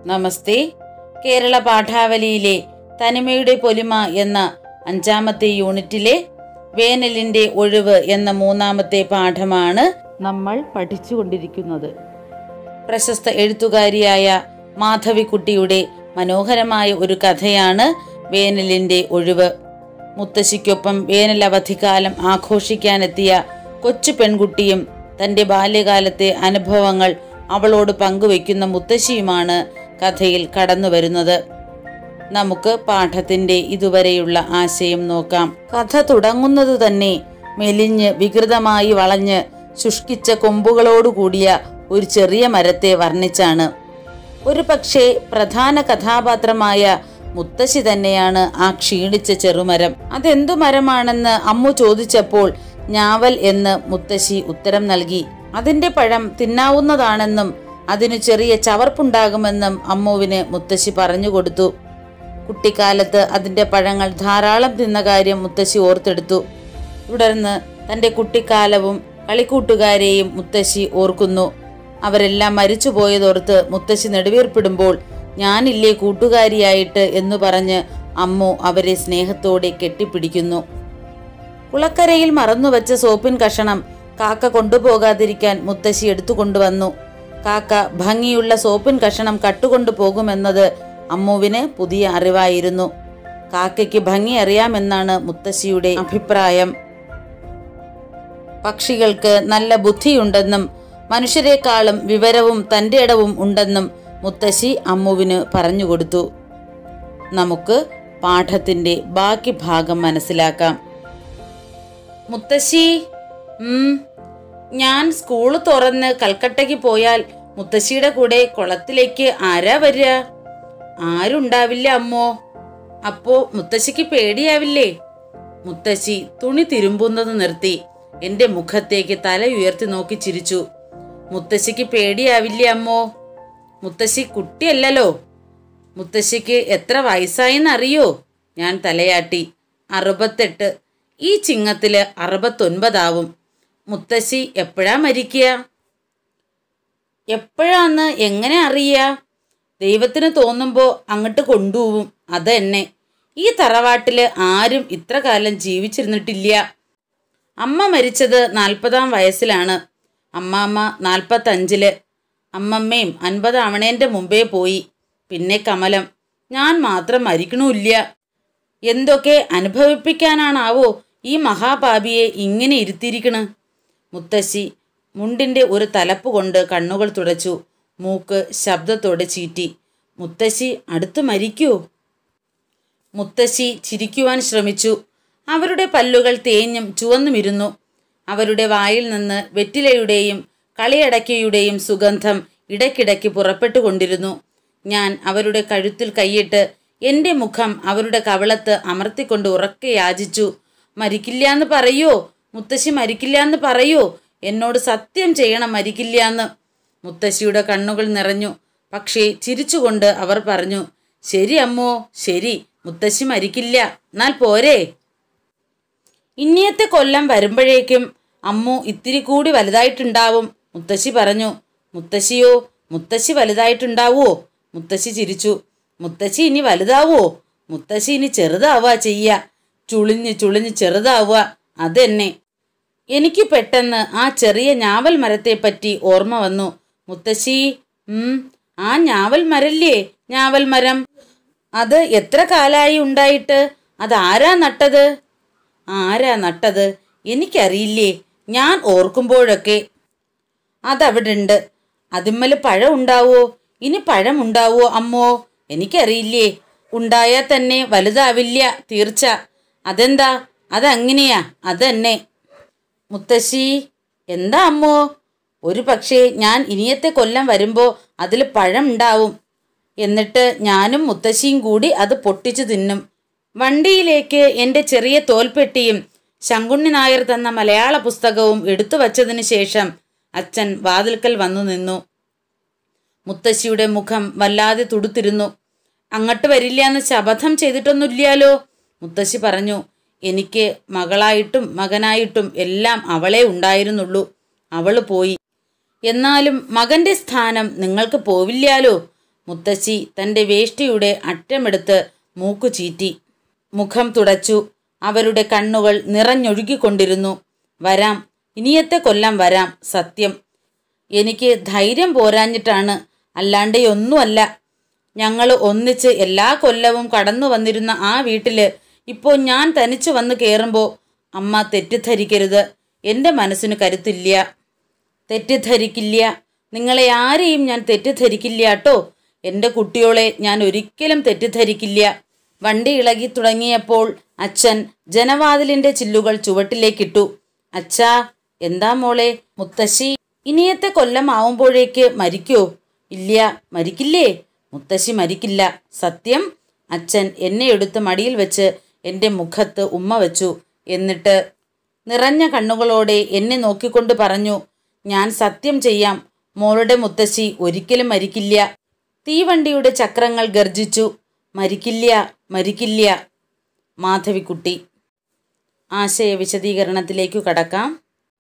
നമസ്തേ കേരള പാഠാവലിയിലെ തനിമയുടെ പൊലിമ എന്ന അഞ്ചാമത്തെ യൂണിറ്റിലെ വേനലിന്റെ ഒഴിവ് എന്ന മൂന്നാമത്തെ പാഠമാണ് നമ്മൾ പഠിച്ചുകൊണ്ടിരിക്കുന്നത് പ്രശസ്ത എഴുത്തുകാരിയായ മാധവിക്കുട്ടിയുടെ മനോഹരമായ ഒരു കഥയാണ് വേനലിന്റെ ഒഴിവ് മുത്തശ്ശിക്കൊപ്പം വേനൽ അവധിക്കാലം ആഘോഷിക്കാനെത്തിയ കൊച്ചു പെൺകുട്ടിയും തന്റെ ബാല്യകാലത്തെ അനുഭവങ്ങൾ അവളോട് പങ്കുവെക്കുന്ന മുത്തശ്ശിയുമാണ് കഥയിൽ കടന്നു വരുന്നത് നമുക്ക് പാഠത്തിന്റെ ഇതുവരെയുള്ള ആശയം നോക്കാം കഥ തുടങ്ങുന്നത് തന്നെ മെലിഞ്ഞ് വികൃതമായി വളഞ്ഞ് ശുഷ്കിച്ച കൊമ്പുകളോടുകൂടിയ ഒരു ചെറിയ മരത്തെ വർണ്ണിച്ചാണ് ഒരു പക്ഷേ പ്രധാന കഥാപാത്രമായ മുത്തശ്ശി തന്നെയാണ് ആ ക്ഷീണിച്ച ചെറുമരം അതെന്തു മരമാണെന്ന് അമ്മു ചോദിച്ചപ്പോൾ ഞാവൽ എന്ന് മുത്തശ്ശി ഉത്തരം നൽകി അതിന്റെ പഴം തിന്നാവുന്നതാണെന്നും അതിനു ചെറിയ ചവർപ്പുണ്ടാകുമെന്നും അമ്മുവിന് മുത്തശ്ശി പറഞ്ഞു കൊടുത്തു കുട്ടിക്കാലത്ത് അതിന്റെ പഴങ്ങൾ ധാരാളം തിന്ന കാര്യം മുത്തശ്ശി ഓർത്തെടുത്തു തുടർന്ന് തന്റെ കുട്ടിക്കാലവും കളിക്കൂട്ടുകാരെയും മുത്തശ്ശി ഓർക്കുന്നു അവരെല്ലാം മരിച്ചുപോയതോർത്ത് മുത്തശ്ശി നെടുവീർപ്പിടുമ്പോൾ ഞാനില്ലേ കൂട്ടുകാരിയായിട്ട് എന്നു പറഞ്ഞ് അമ്മു അവരെ സ്നേഹത്തോടെ കെട്ടിപ്പിടിക്കുന്നു കുളക്കരയിൽ മറന്നുവച്ച സോപ്പിൻ കഷണം കാക്ക കൊണ്ടുപോകാതിരിക്കാൻ മുത്തശ്ശി എടുത്തുകൊണ്ടുവന്നു കാക്ക ഭംഗിയുള്ള സോപ്പിൻ കഷണം കട്ടുകൊണ്ടു പോകുമെന്നത് അമ്മുവിന് പുതിയ അറിവായിരുന്നു കാക്കയ്ക്ക് ഭംഗി അറിയാമെന്നാണ് മുത്തശ്ശിയുടെ അഭിപ്രായം പക്ഷികൾക്ക് നല്ല ബുദ്ധിയുണ്ടെന്നും മനുഷ്യരെക്കാളും വിവരവും തൻ്റെ ഇടവും ഉണ്ടെന്നും മുത്തശ്ശി അമ്മുവിന് പറഞ്ഞുകൊടുത്തു നമുക്ക് പാഠത്തിന്റെ ബാക്കി ഭാഗം മനസ്സിലാക്കാം മുത്തശ്ശി ഉം, ഞാൻ സ്കൂള് തുറന്ന് കൽക്കട്ടയ്ക്ക് പോയാൽ മുത്തശ്ശിയുടെ കൂടെ കുളത്തിലേക്ക് ആരാ വരിക ആരുണ്ടാവില്ല അമ്മോ അപ്പോ മുത്തശ്ശിക്ക് പേടിയാവില്ലേ മുത്തശ്ശി തുണി തിരുമ്പുന്നത് നിർത്തി എന്റെ മുഖത്തേക്ക് തല ഉയർത്തി നോക്കി ചിരിച്ചു മുത്തശ്ശിക്ക് പേടിയാവില്ലേ അമ്മോ മുത്തശ്ശി കുട്ടിയല്ലല്ലോ മുത്തശ്ശിക്ക് എത്ര വയസ്സായെന്നറിയോ ഞാൻ തലയാട്ടി അറുപത്തെട്ട് ഈ ചിങ്ങത്തില് അറുപത്തൊൻപതാവും മുത്തശ്ശി എപ്പോഴാ മരിക്കുക എപ്പോഴാന്ന് എങ്ങനെ അറിയാ ദൈവത്തിന് തോന്നുമ്പോ അങ്ങോട്ട് കൊണ്ടുപോവും അതെന്നെ ഈ തറവാട്ടില് ആരും ഇത്ര കാലം ജീവിച്ചിരുന്നിട്ടില്ല അമ്മ മരിച്ചത് നാൽപ്പതാം വയസ്സിലാണ് അമ്മാമ്മ നാൽപ്പത്തഞ്ചില് അമ്മമ്മയും അൻപതാവണേന്റെ മുമ്പേ പോയി പിന്നെ കമലം ഞാൻ മാത്രം മരിക്കണമില്ല എന്തൊക്കെ അനുഭവിപ്പിക്കാനാണാവോ ഈ മഹാപാപിയെ ഇങ്ങനെ ഇരുത്തിയിരിക്കണ് മുത്തശ്ശി മുണ്ടിന്റെ ഒരു തലപ്പ് കൊണ്ട് കണ്ണുകൾ തുടച്ചു മൂക്ക് ശബ്ദത്തോടെ ചീറ്റി മുത്തശ്ശി അടുത്ത് മരിക്കൂ മുത്തശ്ശി ചിരിക്കുവാൻ ശ്രമിച്ചു അവരുടെ പല്ലുകൾ തേഞ്ഞും ചുവന്നുമിരുന്നു അവരുടെ വായിൽ നിന്ന് വെറ്റിലയുടെയും കളിയടക്കയുടെയും സുഗന്ധം ഇടയ്ക്കിടയ്ക്ക് പുറപ്പെട്ടുകൊണ്ടിരുന്നു ഞാൻ അവരുടെ കഴുത്തിൽ കൈയിട്ട് എൻ്റെ മുഖം അവരുടെ കവിളത്ത് അമർത്തിക്കൊണ്ട് ഉറക്കെ യാചിച്ചു മരിക്കില്ലാന്ന് പറയോ മുത്തശ്ശി മരിക്കില്ലാന്ന് പറയോ എന്നോട് സത്യം ചെയ്യണം മരിക്കില്ലാന്ന് മുത്തശ്ശിയുടെ കണ്ണുകൾ നിറഞ്ഞു പക്ഷേ ചിരിച്ചുകൊണ്ട് അവർ പറഞ്ഞു ശരി അമ്മോ ശരി മുത്തശ്ശി മരിക്കില്ല എന്നാൽ പോരേ ഇനിയത്തെ കൊല്ലം വരുമ്പോഴേക്കും അമ്മു ഇത്തിരി കൂടി വലുതായിട്ടുണ്ടാവും മുത്തശ്ശി പറഞ്ഞു മുത്തശ്ശിയോ മുത്തശ്ശി വലുതായിട്ടുണ്ടാവോ മുത്തശ്ശി ചിരിച്ചു മുത്തശ്ശി ഇനി വലുതാവോ മുത്തശ്ശി ഇനി ചെറുതാവുക ചെയ്യ ചുളിഞ്ഞ് ചുളിഞ്ഞ് ചെറുതാവുക അതെന്നെ എനിക്ക് പെട്ടെന്ന് ആ ചെറിയ ഞാവൽ മരത്തെപ്പറ്റി ഓർമ്മ വന്നു മുത്തശ്ശി ഉം ആ ഞാവൽ മരല്ലേ ഞാവൽ മരം അത് എത്ര കാലായി ഉണ്ടായിട്ട് അതാരാ നട്ടത് ആരാ നട്ടത് എനിക്കറിയില്ലേ ഞാൻ ഓർക്കുമ്പോഴൊക്കെ അതവിടെ ഉണ്ട് അതിന്മേൽ പഴം ഉണ്ടാവോ ഇനി പഴം ഉണ്ടാവോ അമ്മോ എനിക്കറിയില്ലേ ഉണ്ടായാൽ തന്നെ വലുതാവില്ല തീർച്ച അതെന്താ അതങ്ങനെയാ അതന്നെ മുത്തശ്ശി എന്താ അമ്മോ ഒരു പക്ഷേ ഞാൻ ഇനിയത്തെ കൊല്ലം വരുമ്പോ അതിൽ പഴം ഉണ്ടാവും എന്നിട്ട് ഞാനും മുത്തശ്ശിയും കൂടി അത് പൊട്ടിച്ചു തിന്നും വണ്ടിയിലേക്ക് എൻ്റെ ചെറിയ തോൽപ്പെട്ടിയും ശങ്കുണ്ണി നായർ തന്ന മലയാള പുസ്തകവും എടുത്തു വച്ചതിന് ശേഷം അച്ഛൻ വാതിൽക്കൽ വന്നു നിന്നു മുത്തശ്ശിയുടെ മുഖം വല്ലാതെ തുടുത്തിരുന്നു അങ്ങോട്ട് വരില്ല എന്ന് ശപഥം ചെയ്തിട്ടൊന്നുമില്ലാലോ മുത്തശ്ശി പറഞ്ഞു എനിക്ക് മകളായിട്ടും മകനായിട്ടും എല്ലാം അവളെ ഉണ്ടായിരുന്നുള്ളൂ അവള് പോയി എന്നാലും മകന്റെ സ്ഥാനം നിങ്ങൾക്ക് പോവില്ലാലോ മുത്തശ്ശി തൻ്റെ വേഷ്ടിയുടെ അറ്റമെടുത്ത് മൂക്കു ചീറ്റി മുഖം തുടച്ചു അവരുടെ കണ്ണുകൾ നിറഞ്ഞൊഴുകിക്കൊണ്ടിരുന്നു വരാം ഇനിയത്തെ കൊല്ലം വരാം സത്യം എനിക്ക് ധൈര്യം പോരാഞ്ഞിട്ടാണ് അല്ലാണ്ട് ഒന്നുമല്ല ഞങ്ങൾ ഒന്നിച്ച് എല്ലാ കൊല്ലവും കടന്നു വന്നിരുന്ന ആ വീട്ടിൽ ഇപ്പോൾ ഞാൻ തനിച്ച് വന്ന് കയറുമ്പോൾ അമ്മ തെറ്റിദ്ധരിക്കരുത് എൻ്റെ മനസ്സിന് കരുത്തില്ല തെറ്റിദ്ധരിക്കില്ല നിങ്ങളെ ആരെയും ഞാൻ തെറ്റിദ്ധരിക്കില്ല കേട്ടോ എൻ്റെ കുട്ടിയോളെ ഞാൻ ഒരിക്കലും തെറ്റിദ്ധരിക്കില്ല വണ്ടി ഇളകി തുടങ്ങിയപ്പോൾ അച്ഛൻ ജനവാതിലിൻ്റെ ചില്ലുകൾ ചുവട്ടിലേക്കിട്ടു അച്ഛാ എന്താ മോളെ മുത്തശ്ശി ഇനിയത്തെ കൊല്ലം ആവുമ്പോഴേക്ക് മരിക്കോ ഇല്ല മരിക്കില്ലേ മുത്തശ്ശി മരിക്കില്ല സത്യം അച്ഛൻ എന്നെ എടുത്ത് മടിയിൽ വെച്ച് എൻ്റെ മുഖത്ത് ഉമ്മ വെച്ചു എന്നിട്ട് നിറഞ്ഞ കണ്ണുകളോടെ എന്നെ നോക്കിക്കൊണ്ട് പറഞ്ഞു ഞാൻ സത്യം ചെയ്യാം മോളുടെ മുത്തശ്ശി ഒരിക്കലും മരിക്കില്ല തീവണ്ടിയുടെ ചക്രങ്ങൾ ഗർജിച്ചു മരിക്കില്ല മരിക്കില്ല മാധവിക്കുട്ടി ആശയ വിശദീകരണത്തിലേക്കു കടക്കാം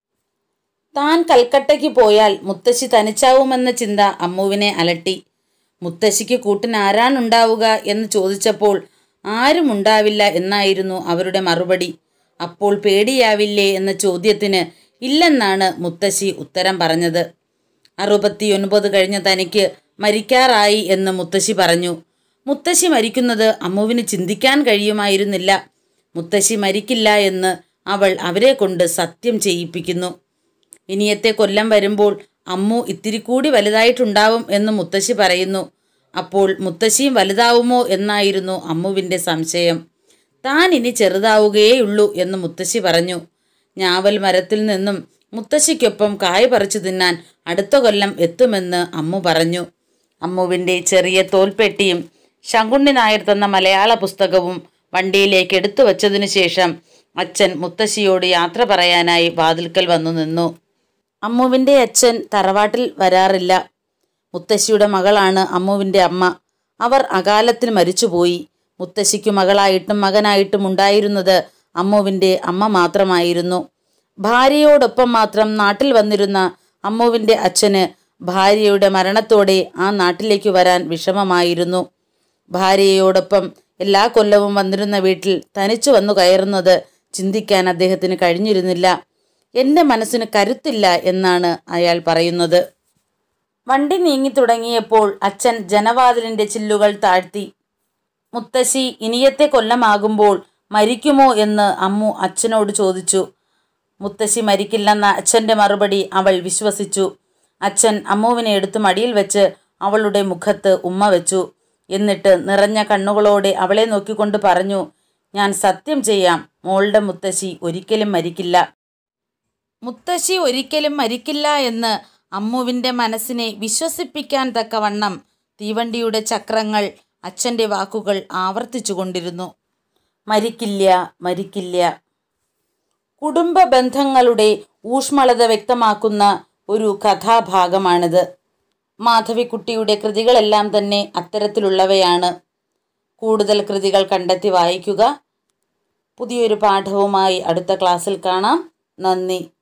താൻ കൽക്കട്ടയ്ക്ക് പോയാൽ മുത്തശ്ശി തനിച്ചാവുമെന്ന ചിന്ത അമ്മുവിനെ അലട്ടി മുത്തശ്ശിക്ക് കൂട്ടിന് ആരാണുണ്ടാവുക എന്ന് ചോദിച്ചപ്പോൾ ആരും ഉണ്ടാവില്ല എന്നായിരുന്നു അവരുടെ മറുപടി അപ്പോൾ പേടിയാവില്ലേ എന്ന ചോദ്യത്തിന് ഇല്ലെന്നാണ് മുത്തശ്ശി ഉത്തരം പറഞ്ഞത് അറുപത്തിയൊൻപത് കഴിഞ്ഞ തനിക്ക് മരിക്കാറായി എന്ന് മുത്തശ്ശി പറഞ്ഞു മുത്തശ്ശി മരിക്കുന്നത് അമ്മുവിന് ചിന്തിക്കാൻ കഴിയുമായിരുന്നില്ല മുത്തശ്ശി മരിക്കില്ല എന്ന് അവൾ അവരെ കൊണ്ട് സത്യം ചെയ്യിപ്പിക്കുന്നു ഇനിയത്തെ കൊല്ലം വരുമ്പോൾ അമ്മു ഇത്തിരി കൂടി വലുതായിട്ടുണ്ടാവും എന്ന് മുത്തശ്ശി പറയുന്നു അപ്പോൾ മുത്തശ്ശിയും വലുതാവുമോ എന്നായിരുന്നു അമ്മുവിൻ്റെ സംശയം താൻ ഇനി ചെറുതാവുകയേയുള്ളൂ എന്ന് മുത്തശ്ശി പറഞ്ഞു ഞാവൽ മരത്തിൽ നിന്നും മുത്തശ്ശിക്കൊപ്പം കായ പറിച്ചു തിന്നാൻ അടുത്ത കൊല്ലം എത്തുമെന്ന് അമ്മു പറഞ്ഞു അമ്മുവിൻ്റെ ചെറിയ തോൽപ്പെട്ടിയും ശങ്കുണ്ണി നായർ തന്ന മലയാള പുസ്തകവും വണ്ടിയിലേക്ക് എടുത്തു വച്ചതിനു ശേഷം അച്ഛൻ മുത്തശ്ശിയോട് യാത്ര പറയാനായി വാതിൽക്കൽ വന്നു നിന്നു അമ്മുവിൻ്റെ അച്ഛൻ തറവാട്ടിൽ വരാറില്ല മുത്തശ്ശിയുടെ മകളാണ് അമ്മുവിൻ്റെ അമ്മ അവർ അകാലത്തിൽ മരിച്ചുപോയി മുത്തശ്ശിക്കു മകളായിട്ടും മകനായിട്ടും ഉണ്ടായിരുന്നത് അമ്മുവിൻ്റെ അമ്മ മാത്രമായിരുന്നു ഭാര്യയോടൊപ്പം മാത്രം നാട്ടിൽ വന്നിരുന്ന അമ്മുവിൻ്റെ അച്ഛന് ഭാര്യയുടെ മരണത്തോടെ ആ നാട്ടിലേക്ക് വരാൻ വിഷമമായിരുന്നു ഭാര്യയോടൊപ്പം എല്ലാ കൊല്ലവും വന്നിരുന്ന വീട്ടിൽ തനിച്ചു വന്നു കയറുന്നത് ചിന്തിക്കാൻ അദ്ദേഹത്തിന് കഴിഞ്ഞിരുന്നില്ല എൻ്റെ മനസ്സിന് കരുത്തില്ല എന്നാണ് അയാൾ പറയുന്നത് വണ്ടി നീങ്ങി തുടങ്ങിയപ്പോൾ അച്ഛൻ ജനവാതിലിൻ്റെ ചില്ലുകൾ താഴ്ത്തി മുത്തശ്ശി ഇനിയത്തെ കൊല്ലമാകുമ്പോൾ മരിക്കുമോ എന്ന് അമ്മു അച്ഛനോട് ചോദിച്ചു മുത്തശ്ശി മരിക്കില്ലെന്ന അച്ഛൻ്റെ മറുപടി അവൾ വിശ്വസിച്ചു അച്ഛൻ അമ്മുവിനെ എടുത്ത് മടിയിൽ വെച്ച് അവളുടെ മുഖത്ത് ഉമ്മ വെച്ചു എന്നിട്ട് നിറഞ്ഞ കണ്ണുകളോടെ അവളെ നോക്കിക്കൊണ്ട് പറഞ്ഞു ഞാൻ സത്യം ചെയ്യാം മോളുടെ മുത്തശ്ശി ഒരിക്കലും മരിക്കില്ല മുത്തശ്ശി ഒരിക്കലും മരിക്കില്ല എന്ന് അമ്മുവിൻ്റെ മനസ്സിനെ വിശ്വസിപ്പിക്കാൻ തക്കവണ്ണം തീവണ്ടിയുടെ ചക്രങ്ങൾ അച്ഛൻ്റെ വാക്കുകൾ ആവർത്തിച്ചു കൊണ്ടിരുന്നു മരിക്കില്ല മരിക്കില്ല കുടുംബ ബന്ധങ്ങളുടെ ഊഷ്മളത വ്യക്തമാക്കുന്ന ഒരു കഥാഭാഗമാണിത് മാധവിക്കുട്ടിയുടെ കൃതികളെല്ലാം തന്നെ അത്തരത്തിലുള്ളവയാണ് കൂടുതൽ കൃതികൾ കണ്ടെത്തി വായിക്കുക പുതിയൊരു പാഠവുമായി അടുത്ത ക്ലാസ്സിൽ കാണാം നന്ദി